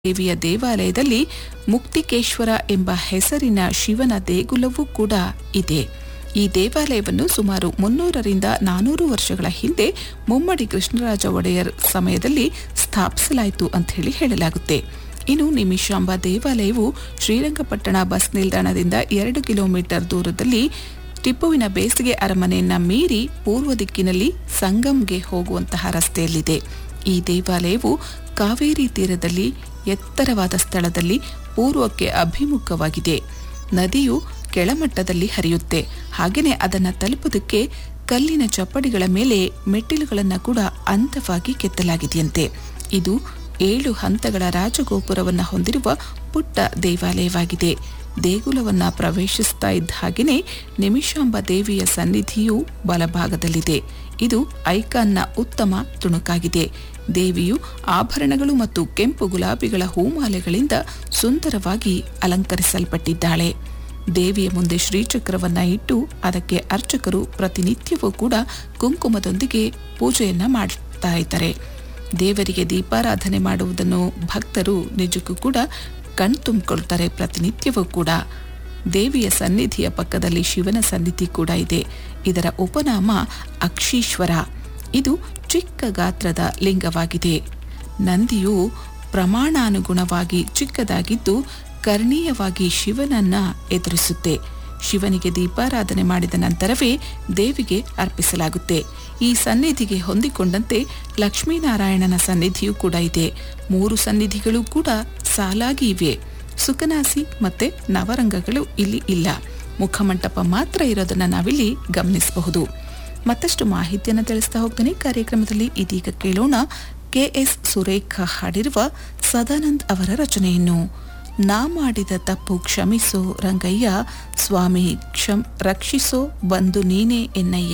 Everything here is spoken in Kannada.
ದೇವಿಯ ದೇವಾಲಯದಲ್ಲಿ ಮುಕ್ತಿಕೇಶ್ವರ ಎಂಬ ಹೆಸರಿನ ಶಿವನ ದೇಗುಲವೂ ಕೂಡ ಇದೆ ಈ ದೇವಾಲಯವನ್ನು ಸುಮಾರು ಮುನ್ನೂರರಿಂದ ನಾನೂರು ವರ್ಷಗಳ ಹಿಂದೆ ಮುಮ್ಮಡಿ ಕೃಷ್ಣರಾಜ ಒಡೆಯರ್ ಸಮಯದಲ್ಲಿ ಸ್ಥಾಪಿಸಲಾಯಿತು ಅಂತ ಹೇಳಿ ಹೇಳಲಾಗುತ್ತೆ ಇನ್ನು ನಿಮಿಷಾಂಬ ದೇವಾಲಯವು ಶ್ರೀರಂಗಪಟ್ಟಣ ಬಸ್ ನಿಲ್ದಾಣದಿಂದ ಎರಡು ಕಿಲೋಮೀಟರ್ ದೂರದಲ್ಲಿ ಟಿಪ್ಪುವಿನ ಬೇಸಿಗೆ ಅರಮನೆಯನ್ನ ಮೀರಿ ಪೂರ್ವ ದಿಕ್ಕಿನಲ್ಲಿ ಸಂಗಮ್ಗೆ ಹೋಗುವಂತಹ ರಸ್ತೆಯಲ್ಲಿದೆ ಈ ದೇವಾಲಯವು ಕಾವೇರಿ ತೀರದಲ್ಲಿ ಎತ್ತರವಾದ ಸ್ಥಳದಲ್ಲಿ ಪೂರ್ವಕ್ಕೆ ಅಭಿಮುಖವಾಗಿದೆ ನದಿಯು ಕೆಳಮಟ್ಟದಲ್ಲಿ ಹರಿಯುತ್ತೆ ಹಾಗೆಯೇ ಅದನ್ನು ತಲುಪೋದಕ್ಕೆ ಕಲ್ಲಿನ ಚಪ್ಪಡಿಗಳ ಮೇಲೆ ಮೆಟ್ಟಿಲುಗಳನ್ನು ಕೂಡ ಅಂದವಾಗಿ ಕೆತ್ತಲಾಗಿದೆಯಂತೆ ಇದು ಏಳು ಹಂತಗಳ ರಾಜಗೋಪುರವನ್ನು ಹೊಂದಿರುವ ಪುಟ್ಟ ದೇವಾಲಯವಾಗಿದೆ ದೇಗುಲವನ್ನ ಪ್ರವೇಶಿಸ್ತಾ ಇದ್ದ ಹಾಗೆಯೇ ನಿಮಿಷಾಂಬ ದೇವಿಯ ಸನ್ನಿಧಿಯು ಬಲಭಾಗದಲ್ಲಿದೆ ಇದು ಐಕಾನ್ನ ಉತ್ತಮ ತುಣುಕಾಗಿದೆ ದೇವಿಯು ಆಭರಣಗಳು ಮತ್ತು ಕೆಂಪು ಗುಲಾಬಿಗಳ ಹೂಮಾಲೆಗಳಿಂದ ಸುಂದರವಾಗಿ ಅಲಂಕರಿಸಲ್ಪಟ್ಟಿದ್ದಾಳೆ ದೇವಿಯ ಮುಂದೆ ಶ್ರೀಚಕ್ರವನ್ನ ಇಟ್ಟು ಅದಕ್ಕೆ ಅರ್ಚಕರು ಪ್ರತಿನಿತ್ಯವೂ ಕೂಡ ಕುಂಕುಮದೊಂದಿಗೆ ಪೂಜೆಯನ್ನ ಮಾಡ್ತಾ ಇದ್ದಾರೆ ದೇವರಿಗೆ ದೀಪಾರಾಧನೆ ಮಾಡುವುದನ್ನು ಭಕ್ತರು ನಿಜಕ್ಕೂ ಕೂಡ ಕಣ್ತುಂಬಿಕೊಳ್ತಾರೆ ಪ್ರತಿನಿತ್ಯವೂ ಕೂಡ ದೇವಿಯ ಸನ್ನಿಧಿಯ ಪಕ್ಕದಲ್ಲಿ ಶಿವನ ಸನ್ನಿಧಿ ಕೂಡ ಇದೆ ಇದರ ಉಪನಾಮ ಅಕ್ಷೀಶ್ವರ ಇದು ಚಿಕ್ಕ ಗಾತ್ರದ ಲಿಂಗವಾಗಿದೆ ನಂದಿಯು ಪ್ರಮಾಣಾನುಗುಣವಾಗಿ ಚಿಕ್ಕದಾಗಿದ್ದು ಕರ್ಣೀಯವಾಗಿ ಶಿವನನ್ನ ಎದುರಿಸುತ್ತೆ ಶಿವನಿಗೆ ದೀಪಾರಾಧನೆ ಮಾಡಿದ ನಂತರವೇ ದೇವಿಗೆ ಅರ್ಪಿಸಲಾಗುತ್ತೆ ಈ ಸನ್ನಿಧಿಗೆ ಹೊಂದಿಕೊಂಡಂತೆ ಲಕ್ಷ್ಮೀನಾರಾಯಣನ ಸನ್ನಿಧಿಯೂ ಕೂಡ ಇದೆ ಮೂರು ಸನ್ನಿಧಿಗಳು ಕೂಡ ಸಾಲಾಗಿ ಇವೆ ಸುಕನಾಸಿ ಮತ್ತೆ ನವರಂಗಗಳು ಇಲ್ಲಿ ಇಲ್ಲ ಮುಖಮಂಟಪ ಮಾತ್ರ ಇರೋದನ್ನ ನಾವಿಲ್ಲಿ ಗಮನಿಸಬಹುದು ಮತ್ತಷ್ಟು ಮಾಹಿತಿಯನ್ನು ತಿಳಿಸ್ತಾ ಹೋಗ್ತೇನೆ ಕಾರ್ಯಕ್ರಮದಲ್ಲಿ ಇದೀಗ ಕೇಳೋಣ ಕೆಎಸ್ ಸುರೇಖ ಹಾಡಿರುವ ಸದಾನಂದ್ ಅವರ ರಚನೆಯನ್ನು ನಾ ಮಾಡಿದ ತಪ್ಪು ಕ್ಷಮಿಸೋ ರಂಗಯ್ಯ ಸ್ವಾಮಿ ಕ್ಷಮ್ ರಕ್ಷಿಸೋ ಬಂದು ನೀನೇ ಎನ್ನಯ್ಯ